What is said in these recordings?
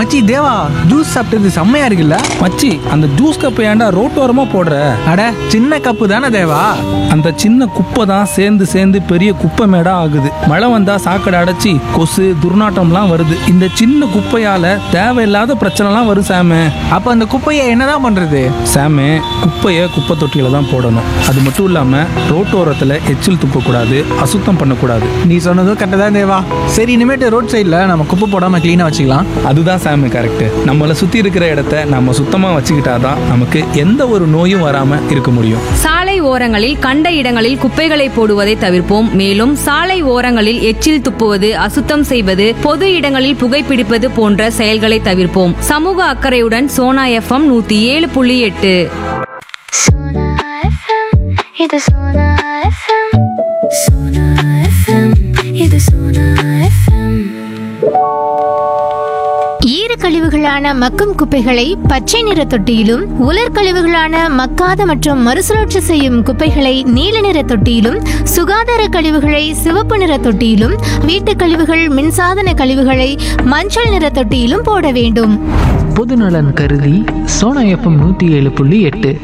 மச்சி தேவா ஜூஸ் சாப்பிட்டது செம்மையா இருக்குல்ல மச்சி அந்த ஜூஸ் கப்பை ஏன்டா ரோட்டோரமா போடுற அட சின்ன கப்பு தானே தேவா அந்த சின்ன குப்பை தான் சேர்ந்து சேர்ந்து பெரிய குப்பை மேடா ஆகுது மழை வந்தா சாக்கடை அடைச்சி கொசு துர்நாற்றம்லாம் வருது இந்த சின்ன குப்பையால தேவையில்லாத பிரச்சனைலாம் வரும் சாமு அப்ப அந்த குப்பையை என்னதான் பண்றது சாமு குப்பையை குப்பை தொட்டியில தான் போடணும் அது மட்டும் இல்லாம ரோட்டோரத்துல எச்சில் துப்பக்கூடாது அசுத்தம் பண்ணக்கூடாது நீ சொன்னதும் கரெக்டாக தான் தேவா சரி இனிமேட்டு ரோட் சைடில் நம்ம குப்பை போடாம க்ளீனாக வச்சுக்கலாம் அதுதான் சாமி கரெக்ட் நம்மளை சுத்தி இருக்கிற இடத்த நம்ம சுத்தமா வச்சுக்கிட்டாதான் நமக்கு எந்த ஒரு நோயும் வராம இருக்க முடியும் சாலை ஓரங்களில் கண்ட இடங்களில் குப்பைகளை போடுவதை தவிர்ப்போம் மேலும் சாலை ஓரங்களில் எச்சில் துப்புவது அசுத்தம் செய்வது பொது இடங்களில் புகைப்பிடிப்பது போன்ற செயல்களை தவிர்ப்போம் சமூக அக்கறையுடன் சோனா எஃப்எம் நூத்தி ஏழு புள்ளி எட்டு Sona FM, இது Sona FM. Sona FM, இது Sona FM. ஈரக்கழிவுகளான மக்கும் குப்பைகளை பச்சை நிற தொட்டியிலும் உலர் கழிவுகளான மக்காத மற்றும் மறுசுழற்சி செய்யும் குப்பைகளை நீல நிற தொட்டியிலும் சுகாதார கழிவுகளை சிவப்பு நிற தொட்டியிலும் வீட்டுக் கழிவுகள் மின்சாதன கழிவுகளை மஞ்சள் நிற தொட்டியிலும் போட வேண்டும் பொதுநலன் கருதி சோனா எஃப்எம் நூற்றி ஏழு புள்ளி எட்டு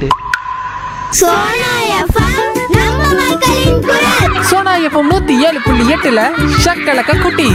சோனா எஃப்எம் நூற்றி ஏழு புள்ளி எட்டுல ஷக்கலக்க குட்டி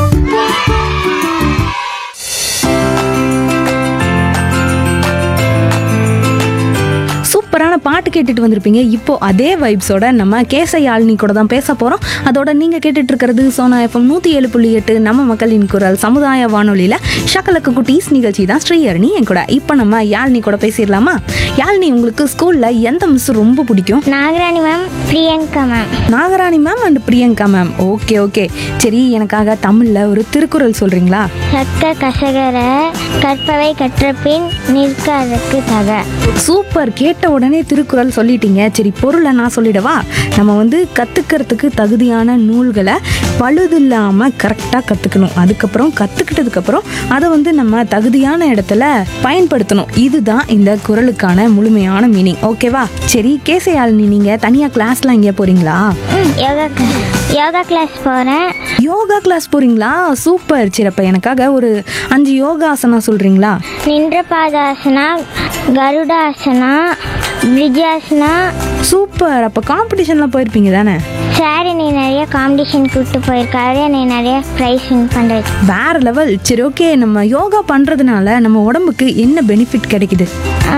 சூப்பரான பாட்டு கேட்டுட்டு வந்திருப்பீங்க இப்போ அதே வைப்ஸோட நம்ம கேச யாழ்னி கூட தான் பேச போகிறோம் அதோட நீங்கள் கேட்டுட்டு இருக்கிறது சோனா எஃப்எம் நூற்றி ஏழு புள்ளி எட்டு நம்ம மக்களின் குரல் சமுதாய வானொலியில் ஷக்கலக்கு குட்டீஸ் நிகழ்ச்சி தான் ஸ்ரீஹரணி என் கூட இப்போ நம்ம யாழ்னி கூட பேசிடலாமா யாழ்னி உங்களுக்கு ஸ்கூலில் எந்த மிஸ் ரொம்ப பிடிக்கும் Nagarani ma'am Priyanka ma'am Nagarani ma'am and Priyanka ma'am okay okay சரி எனக்காக தமிழில் ஒரு திருக்குறள் சொல்கிறீங்களா கற்க கசகர கற்பவை கற்றபின் நிற்க அதற்கு தக சூப்பர் கேட்ட உடனே திருக்குறள் சொல்லிட்டீங்க சரி பொருளை நான் சொல்லிடவா நம்ம வந்து கற்றுக்கிறதுக்கு தகுதியான நூல்களை பழுதில்லாமல் கரெக்டாக கற்றுக்கணும் அதுக்கப்புறம் கற்றுக்கிட்டதுக்கப்புறம் அதை வந்து நம்ம தகுதியான இடத்துல பயன்படுத்தணும் இதுதான் இந்த குறளுக்கான முழுமையான மீனிங் ஓகேவா சரி கேசையாளினி நீங்கள் தனியாக கிளாஸ்லாம் எங்கேயா போகிறீங்களா யோகா கிளாஸ் யோகா கிளாஸ் போகிறேன் யோகா கிளாஸ் போகிறீங்களா சூப்பர் சரி அப்போ எனக்காக ஒரு அஞ்சு யோகாசனா சொல்கிறீங்களா நின்ற பாதாசனா கருடாசனா பிரிஜாசனா சூப்பர் அப்போ காம்படிஷன்லாம் போயிருப்பீங்க தானே சார் என்னை நிறைய காம்படிஷன் கூப்பிட்டு போயிருக்காரு என்னை நிறைய ப்ரைஸ் வின் பண்ணுறது வேற லெவல் சரி ஓகே நம்ம யோகா பண்றதுனால நம்ம உடம்புக்கு என்ன பெனிஃபிட் கிடைக்குது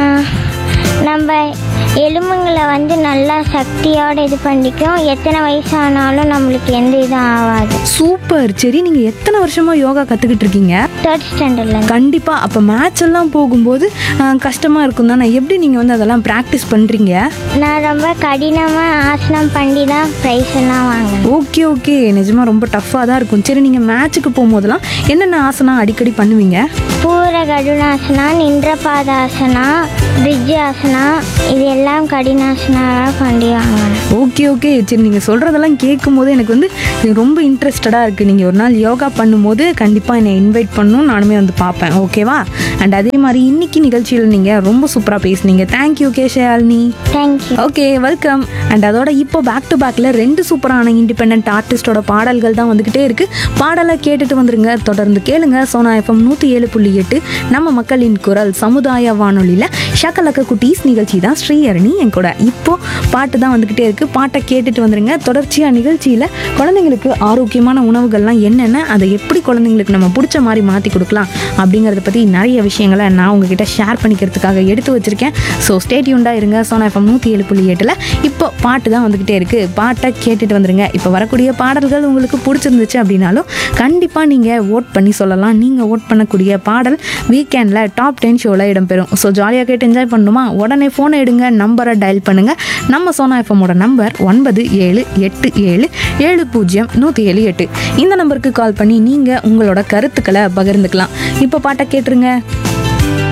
நம்ம எலும்புங்களை வந்து நல்லா சக்தியோடு இது பண்ணிக்கும் எத்தனை வயசானாலும் நம்மளுக்கு எந்த இதுவும் ஆகாது சூப்பர் சரி நீங்க எத்தனை வருஷமா யோகா கத்துக்கிட்டு இருக்கீங்க தேர்ட் ஸ்டாண்டர்ட்லேருந்து கண்டிப்பா அப்ப மேட்ச் எல்லாம் போகும்போது அஹ், கஷ்டமா இருக்கும் தானே எப்படி நீங்க வந்து அதெல்லாம் ப்ராக்டிஸ் பண்றீங்க நான் ரொம்ப கடினமாக ஆசனம் பண்ணி தான் ப்ரைஸ் எல்லாம் வாங்கினேன் ஓகே ஓகே நிஜமா ரொம்ப டஃப்பாக தான் இருக்கும் சரி நீங்க மேட்ச்சுக்கு போகும்போதெல்லாம் என்னென்ன ஆசனம் அடிக்கடி பண்ணுவீங்க பூர கடுனாசனா நின்ற பாதாசனா பிரிட்ஜ் ஆசனா இது எல்லாம் கடினாசனாக பண்ணி வாங்கினேன் ஓகே ஓகே சரி நீங்கள் சொல்கிறதெல்லாம் கேட்கும்போது எனக்கு வந்து இது ரொம்ப இன்ட்ரெஸ்டடாக இருக்குது நீங்கள் ஒரு நாள் யோகா பண்ணும்போது கண்டிப்பாக என்னை இன்வைட் பண்ணணும் நானுமே வந்து பார்ப்பேன் ஓகேவா அண்ட் அதே மாதிரி இன்னைக்கு நிகழ்ச்சியில் நீங்கள் ரொம்ப சூப்பராக பேசுனீங்க தேங்க்யூ கேஷாலினி தேங்க்யூ ஓகே வெல்கம் அண்ட் அதோட இப்போ பேக் டு பேக்கில் ரெண்டு சூப்பரான இண்டிபெண்ட் ஆர்டிஸ்டோட பாடல்கள் தான் வந்துக்கிட்டே இருக்குது பாடலை கேட்டுட்டு வந்துருங்க தொடர்ந்து கேளுங்க சோனா எஃப்எம் நூற்றி ஏழு புள்ளி எட்டு நம்ம மக்களின் குரல் சமுதாய வானொலியில் ஷக்கலக்க குட்டீஸ் நிகழ்ச்சி தான் ஸ்ரீஹரணி என் கூட இப்போ பாட்டு தான் வந்துக்கிட்டே இருக்குது பாட்டை கேட்டுட்டு வந்துருங்க தொடர்ச்சியாக நிகழ்ச்சியில் குழந்தைங்களுக்கு ஆரோக்கியமான உணவுகள்லாம் என்னென்ன அதை எப்படி குழந்தைங்களுக்கு நம்ம பிடிச்ச மாதிரி மாற்றி கொடுக்கலாம் அப்படிங்கிறத பற்றி நிறைய விஷயங்களை நான் உங்ககிட்ட ஷேர் பண்ணிக்கிறதுக்காக எடுத்து வச்சுருக்கேன் ஸோ ஸ்டேட்யூண்டாக இருங்க சோனா எஃப்எம் நூற்றி ஏழு புள்ளி எட்டில் இப்போ பாட்டு தான் வந்துக்கிட்டே இருக்குது பாட்டை கேட்டுட்டு வந்துருங்க இப்போ வரக்கூடிய பாடல்கள் உங்களுக்கு பிடிச்சிருந்துச்சு அப்படின்னாலும் கண்டிப்பாக நீங்கள் ஓட் பண்ணி சொல்லலாம் நீங்கள் ஓட் பண்ணக்கூடிய பாடல் வீக்கெண்டில் டாப் டென் ஷோவில் இடம்பெறும் ஸோ ஜாலியாக கேட்டு என்ஜாய் பண்ணணுமா உடனே ஃபோனை எடுங்க நம்பரை டயல் பண்ணுங்கள் நம்ம சோனா எஃப்எம்மோட நம்பர் ஒன்பது ஏழு எட்டு ஏழு ஏழு பூஜ்ஜியம் நூற்றி ஏழு எட்டு இந்த நம்பருக்கு கால் பண்ணி நீங்கள் உங்களோட கருத்துக்களை பகிர்ந்துக்கலாம் இப்போ பாட்டை கேட்டுருங்க